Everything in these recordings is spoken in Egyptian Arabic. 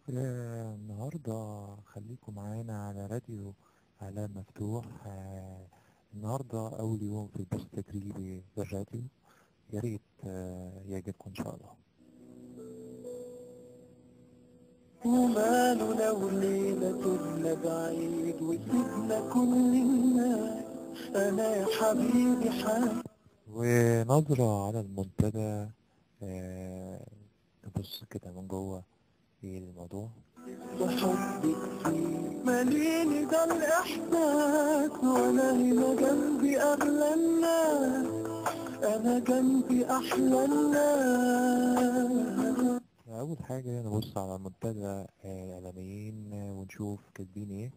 آه، النهاردة خليكم معانا على راديو إعلام مفتوح آه، النهاردة أول يوم في البث التجريبي بالراديو يا ريت آه، يعجبكم إن شاء الله وماله لو الليلة تبنى بعيد وسيبنا كل الناس أنا يا حبيبي حبيبي ونظرة على المنتدى آه، نبص كده من جوه ايه الموضوع وحبك فيه ماليني ده الإحساس وأنا هنا جنبي أغلى الناس أنا جنبي أحلى الناس أول حاجة نبص على المنتدى آه، الإعلاميين آه، ونشوف كاتبين ايه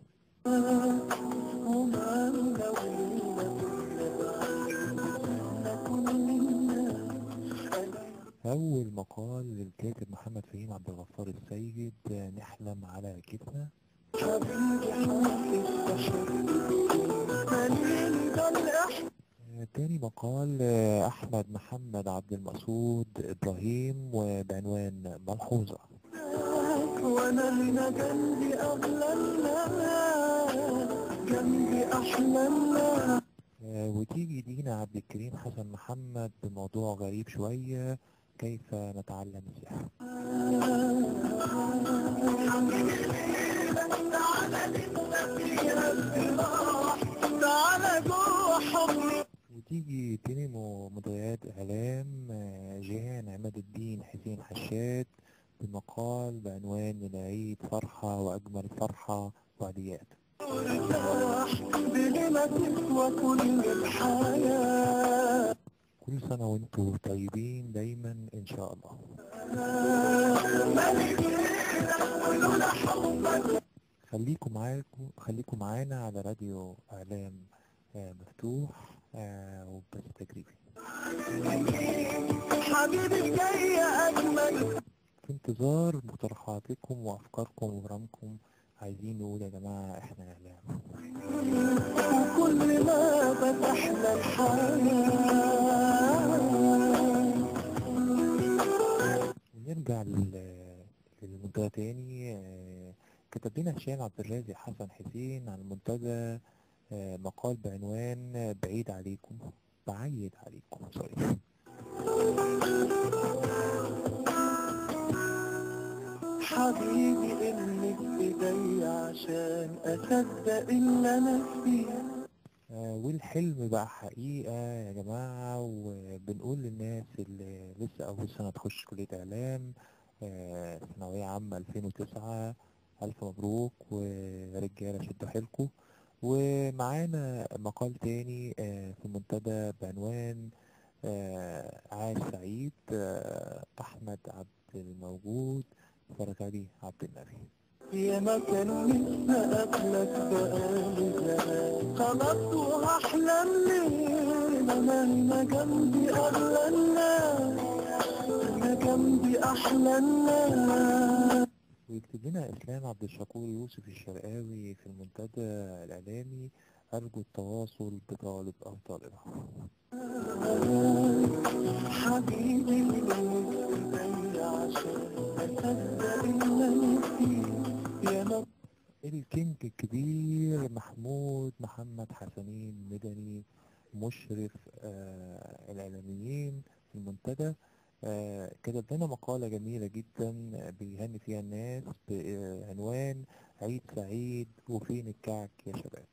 وماله لو الليلة تبنى بعيد وسيبنا كل الناس أنا أول مقال للكاتب محمد فهيم عبد الغفار السيد آه، نحلم على كتفنا حبيبي حاسس بحبك ماليني ده الإحساس آه، تاني مقال آه، أحمد محمد عبد المقصود إبراهيم وبعنوان ملحوظة وانا هنا جنبي اغلى الناس جنبي احلى الناس آه، وتيجي دينا عبد الكريم حسن محمد بموضوع غريب شوية كيف نتعلم السحر تعالى جوه حضني وتيجي تاني م- مدعيات إعلام آه، جيهان عماد الدين حسين حشاد بمقال بعنوان العيد فرحة وأجمل فرحة وعديات ارتاح دي ما تسوى كل الحياة كل سنة وانتم طيبين دايما إن شاء الله خليكم معاكم خليكم معانا على راديو إعلام آه، مفتوح آه، وبث تجريبي حبيبي جاي اجمل في انتظار مقترحاتكم وأفكاركم وغرامكم عايزين نقول يا جماعة إحنا إعلام وكل ما فتحنا الحياة نرجع لل- للمنتدى تاني آه، كتب لنا هشام عبد الرازق حسن حسين عن المنتدى آه، مقال بعنوان بعيد عليكم بعيد عليكم سوري حبيبي انك بدي عشان اصدق اللي انا فيه آه، والحلم بقى حقيقة يا جماعة وبنقول للناس اللي لسه أول سنة تخش كلية إعلام آه، ثانوية عامة 2009 ألف مبروك ورجالة شدوا حيلكوا ومعانا مقال تاني آه، في المنتدى بعنوان آه، عاش سعيد آه، أحمد عبد الموجود فرغلي عبد النبي يا ما كان نفسي اقابلك بقالي زمان خلاص وهحلم ليه انا هنا جنبي اغلى الناس انا جنبي احلى الناس ويكتب لنا إسلام عبد الشكور يوسف الشرقاوي في المنتدى الإعلامي أرجو التواصل بطالب أو طالبة حبيبي انك بدي عشان اصدق اللي انا فيه يا ما الكينج الكبير محمود محمد حسنين مدني مشرف آه الإعلاميين في المنتدى آه كتب لنا مقالة جميلة جدا بيهني فيها الناس بعنوان عيد سعيد وفين الكعك يا شباب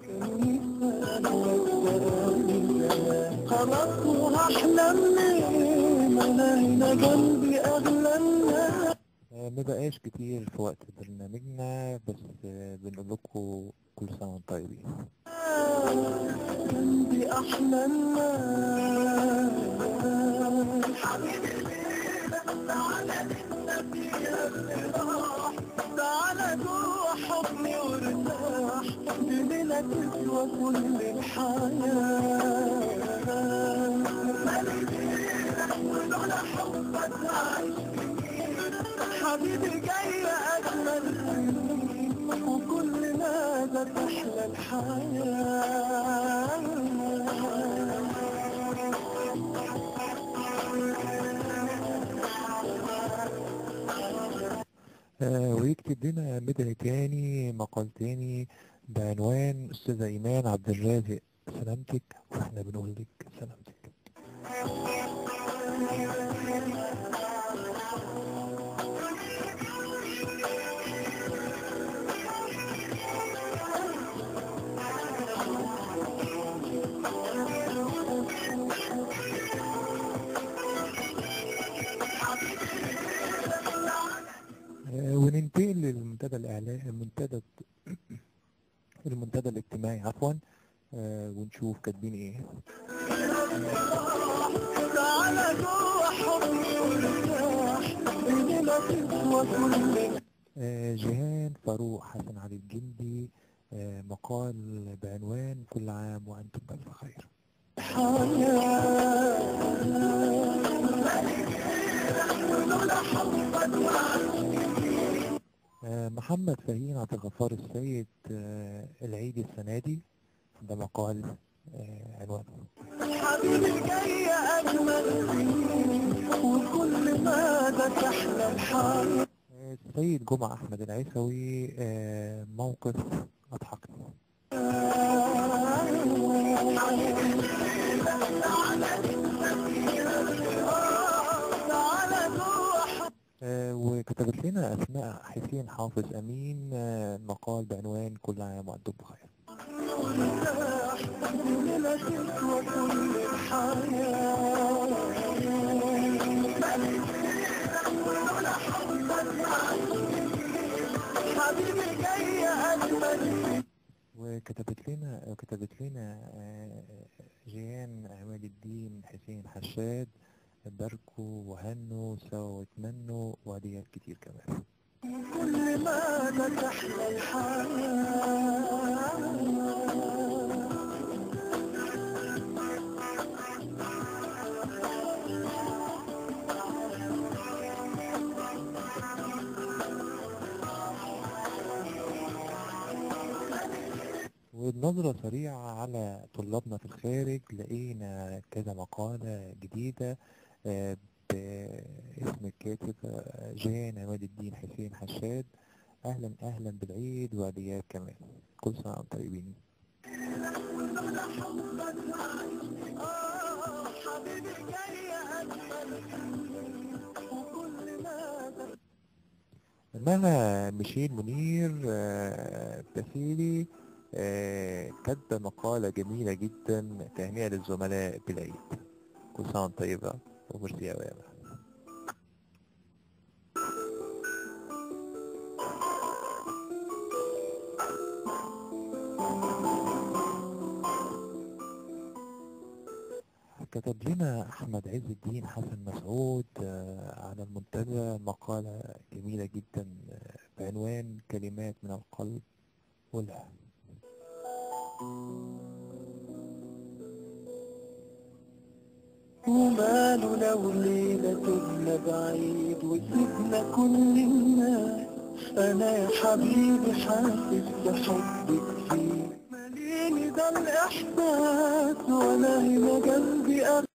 خلاص وهحلم ليه ما انا هنا جنبي اغلى الناس آه، ما بقاش كتير في وقت برنامجنا بس آه، بنقول لكم كل سنة وانتم طيبين جنبي احلى الناس تعالى جوه حضني وارتاح بليلة تسوى كل الحياة حبيبي جاي أجمل سنين وكل ماذا تحلى الحياة آه، ويكتب لنا مدني تاني مقال تاني بعنوان أستاذة إيمان عبد الرازق سلامتك وإحنا بنقول لك سلامتك آه، وننتقل للمنتدى الإعلامي المنتدى المنتدى الاجتماعي عفوا آه، ونشوف كاتبين ايه تعالى جوا حضني وارتاح إننا تسوى كل آه، جيهان فاروق حسن علي الجندي آه، مقال بعنوان كل عام وأنتم بألف خير آه، محمد فهيم عبد الغفار السيد آه، العيد السنة دي ده مقال آه، عنوانه حبيبي جاي أجمل سنين وكل مدى تحلى الحياة آه، السيد جمعة أحمد العيسوي آه، موقف أضحكني تعالى جوا حضني آه، وكتبت لنا أسماء حسين حافظ أمين آه، مقال بعنوان كل عام وأنتم بخير وارتاح إننا تسوى كل الحياة حبيبي جاي أجمل سنين وكتبت لنا كتبت لنا آه، جيان عماد الدين حسين حشاد باركوا وهنوا سوا واتمنوا وهديات كتير كمان كل مدى تحلى الحياة وبنظرة سريعة على طلابنا في الخارج لقينا كذا مقالة جديدة آه، باسم الكاتب آه، جيان عماد الدين حسين حشاد أهلا أهلا بالعيد وعيديات كمان كل سنة وأنتم طيبين آه حبيبي جاي أجمل سنين وكل مدى إنها ميشيل منير آه، باسيلي آه، كاتبة مقالة جميلة جدا تهنئة للزملاء بالعيد كل سنة وأنتم طيبة وميرسي أوي يا أمان. كتب لنا أحمد عز الدين حسن مسعود آه، على المنتدى مقالة جميلة جدا آه، بعنوان كلمات من القلب والهم وماله لو ليلة تبنى بعيد وسيبنا كل الناس أنا يا حبيبي حاسس بحبك فيه ماليني ده الإحساس ولا هنا جنبي أغ...